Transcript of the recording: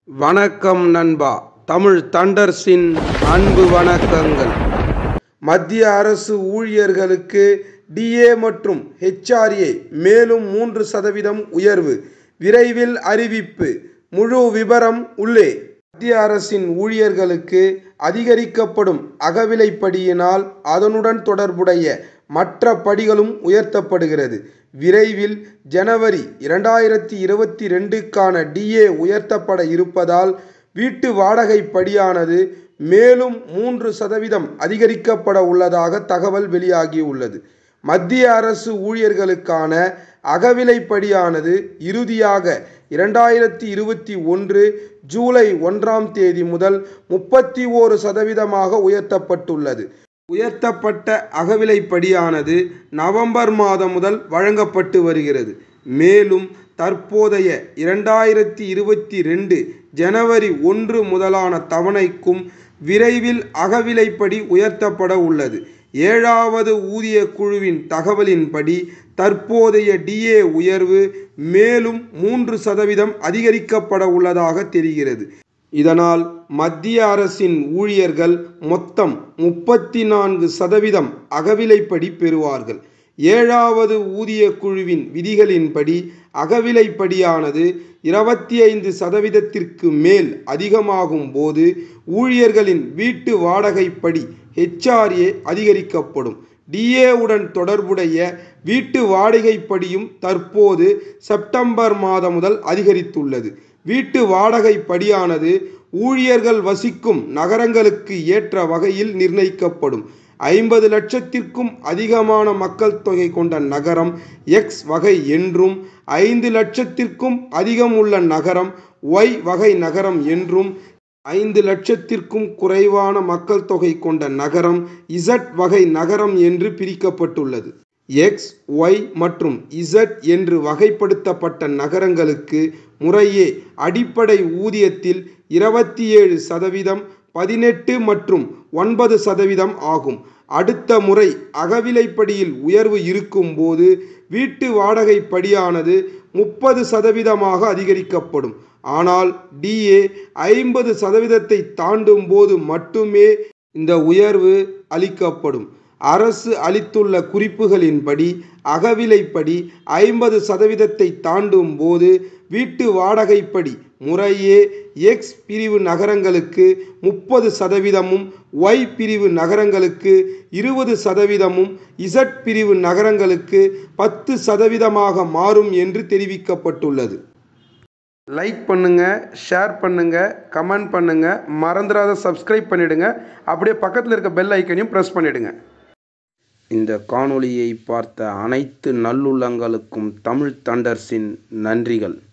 வணக்கம் நண்பா தமிழ் தண்டர்ஸின் அன்பு வணக்கங்கள் மத்திய அரசு ஊழியர்களுக்கு டிஏ மற்றும் ஹெச்ஆர்ஏ மேலும் மூன்று சதவீதம் உயர்வு விரைவில் அறிவிப்பு முழு விபரம் உள்ளே மத்திய அரசின் ஊழியர்களுக்கு அதிகரிக்கப்படும் அகவிலைப்படியினால் அதனுடன் தொடர்புடைய மற்ற படிகளும் உயர்த்தப்படுகிறது விரைவில் ஜனவரி இரண்டாயிரத்தி இருபத்தி ரெண்டுக்கான டிஏ உயர்த்தப்பட இருப்பதால் வீட்டு வாடகை படியானது மேலும் மூன்று சதவீதம் அதிகரிக்கப்பட உள்ளதாக தகவல் வெளியாகியுள்ளது மத்திய அரசு ஊழியர்களுக்கான அகவிலைப்படியானது இறுதியாக இரண்டாயிரத்தி இருபத்தி ஒன்று ஜூலை ஒன்றாம் தேதி முதல் முப்பத்தி ஓரு சதவீதமாக உயர்த்தப்பட்டுள்ளது உயர்த்தப்பட்ட அகவிலைப்படியானது நவம்பர் மாதம் முதல் வழங்கப்பட்டு வருகிறது மேலும் தற்போதைய இரண்டாயிரத்தி இருபத்தி ரெண்டு ஜனவரி ஒன்று முதலான தவணைக்கும் விரைவில் அகவிலைப்படி உயர்த்தப்பட உள்ளது ஏழாவது ஊதிய குழுவின் தகவலின்படி தற்போதைய டிஏ உயர்வு மேலும் மூன்று சதவீதம் அதிகரிக்கப்பட உள்ளதாக தெரிகிறது இதனால் மத்திய அரசின் ஊழியர்கள் மொத்தம் முப்பத்தி நான்கு சதவீதம் அகவிலைப்படி பெறுவார்கள் ஏழாவது ஊதிய குழுவின் விதிகளின்படி அகவிலைப்படியானது இருபத்தி ஐந்து சதவீதத்திற்கு மேல் அதிகமாகும் போது ஊழியர்களின் வீட்டு வாடகைப்படி ஹெச்ஆர்ஏ அதிகரிக்கப்படும் டிஏவுடன் தொடர்புடைய வீட்டு வாடகைப்படியும் தற்போது செப்டம்பர் மாதம் முதல் அதிகரித்துள்ளது வீட்டு வாடகை படியானது ஊழியர்கள் வசிக்கும் நகரங்களுக்கு ஏற்ற வகையில் நிர்ணயிக்கப்படும் ஐம்பது லட்சத்திற்கும் அதிகமான மக்கள் தொகை கொண்ட நகரம் எக்ஸ் வகை என்றும் ஐந்து லட்சத்திற்கும் அதிகம் உள்ள நகரம் ஒய் வகை நகரம் என்றும் ஐந்து லட்சத்திற்கும் குறைவான மக்கள் தொகை கொண்ட நகரம் இசட் வகை நகரம் என்று பிரிக்கப்பட்டுள்ளது எக்ஸ் ஒய் மற்றும் இசட் என்று வகைப்படுத்தப்பட்ட நகரங்களுக்கு முறையே அடிப்படை ஊதியத்தில் இருபத்தி ஏழு சதவீதம் பதினெட்டு மற்றும் ஒன்பது சதவீதம் ஆகும் அடுத்த முறை அகவிலைப்படியில் உயர்வு இருக்கும்போது வீட்டு வாடகை படியானது முப்பது சதவீதமாக அதிகரிக்கப்படும் ஆனால் டிஏ ஐம்பது சதவீதத்தை தாண்டும் போது மட்டுமே இந்த உயர்வு அளிக்கப்படும் அரசு அளித்துள்ள குறிப்புகளின்படி அகவிலைப்படி ஐம்பது சதவீதத்தை தாண்டும் போது வீட்டு வாடகைப்படி முறையே எக்ஸ் பிரிவு நகரங்களுக்கு முப்பது சதவீதமும் ஒய் பிரிவு நகரங்களுக்கு இருபது சதவீதமும் இசட் பிரிவு நகரங்களுக்கு பத்து சதவீதமாக மாறும் என்று தெரிவிக்கப்பட்டுள்ளது லைக் பண்ணுங்க ஷேர் பண்ணுங்க கமெண்ட் பண்ணுங்க மறந்துடாத சப்ஸ்கிரைப் பண்ணிடுங்க அப்படியே பக்கத்தில் இருக்க பெல் ஐக்கனையும் ப்ரெஸ் பண்ணிடுங்க இந்த காணொளியை பார்த்த அனைத்து நல்லுள்ளங்களுக்கும் தமிழ் தண்டர்ஸின் நன்றிகள்